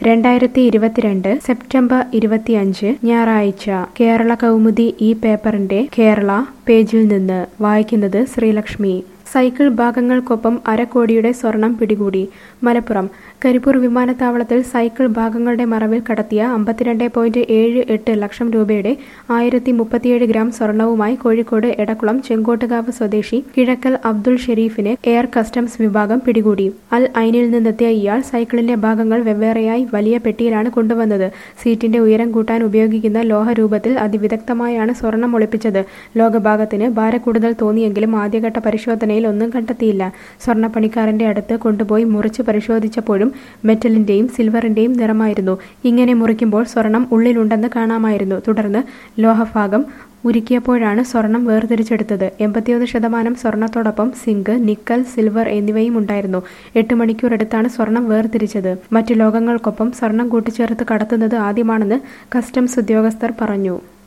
രണ്ടായിരത്തി ഇരുപത്തിരണ്ട് സെപ്റ്റംബർ ഇരുപത്തിയഞ്ച് ഞായറാഴ്ച കേരള കൗമുദി ഈ പേപ്പറിന്റെ കേരള പേജിൽ നിന്ന് വായിക്കുന്നത് ശ്രീലക്ഷ്മി സൈക്കിൾ ഭാഗങ്ങൾക്കൊപ്പം അരക്കോടിയുടെ സ്വർണം പിടികൂടി മലപ്പുറം കരിപ്പൂർ വിമാനത്താവളത്തിൽ സൈക്കിൾ ഭാഗങ്ങളുടെ മറവിൽ കടത്തിയ അമ്പത്തിരണ്ട് പോയിന്റ് ഏഴ് എട്ട് ലക്ഷം രൂപയുടെ ആയിരത്തി മുപ്പത്തിയേഴ് ഗ്രാം സ്വർണവുമായി കോഴിക്കോട് എടക്കുളം ചെങ്കോട്ടുകാവ് സ്വദേശി കിഴക്കൽ അബ്ദുൾ ഷെരീഫിനെ എയർ കസ്റ്റംസ് വിഭാഗം പിടികൂടി അൽ ഐനിൽ നിന്നെത്തിയ ഇയാൾ സൈക്കിളിന്റെ ഭാഗങ്ങൾ വെവ്വേറെയായി വലിയ പെട്ടിയിലാണ് കൊണ്ടുവന്നത് സീറ്റിന്റെ ഉയരം കൂട്ടാൻ ഉപയോഗിക്കുന്ന ലോഹരൂപത്തിൽ അതിവിദഗ്ധമായാണ് സ്വർണം ഒളിപ്പിച്ചത് ലോകഭാഗത്തിന് ഭാരക്കൂടുതൽ തോന്നിയെങ്കിലും ആദ്യഘട്ട പരിശോധനയിൽ ഒന്നും കണ്ടെത്തിയില്ല സ്വർണ്ണപ്പണിക്കാരന്റെ അടുത്ത് കൊണ്ടുപോയി മുറിച്ച് പരിശോധിച്ചപ്പോഴും മെറ്റലിന്റെയും സിൽവറിന്റെയും നിറമായിരുന്നു ഇങ്ങനെ മുറിക്കുമ്പോൾ സ്വർണം ഉള്ളിലുണ്ടെന്ന് കാണാമായിരുന്നു തുടർന്ന് ലോഹഭാഗം ഉരുക്കിയപ്പോഴാണ് സ്വർണം വേർതിരിച്ചെടുത്തത് എൺപത്തിയൊന്ന് ശതമാനം സ്വർണത്തോടൊപ്പം സിങ്ക് നിക്കൽ സിൽവർ എന്നിവയും ഉണ്ടായിരുന്നു എട്ട് മണിക്കൂർ എടുത്താണ് സ്വർണം വേർതിരിച്ചത് മറ്റു ലോകങ്ങൾക്കൊപ്പം സ്വർണം കൂട്ടിച്ചേർത്ത് കടത്തുന്നത് ആദ്യമാണെന്ന് കസ്റ്റംസ് ഉദ്യോഗസ്ഥർ പറഞ്ഞു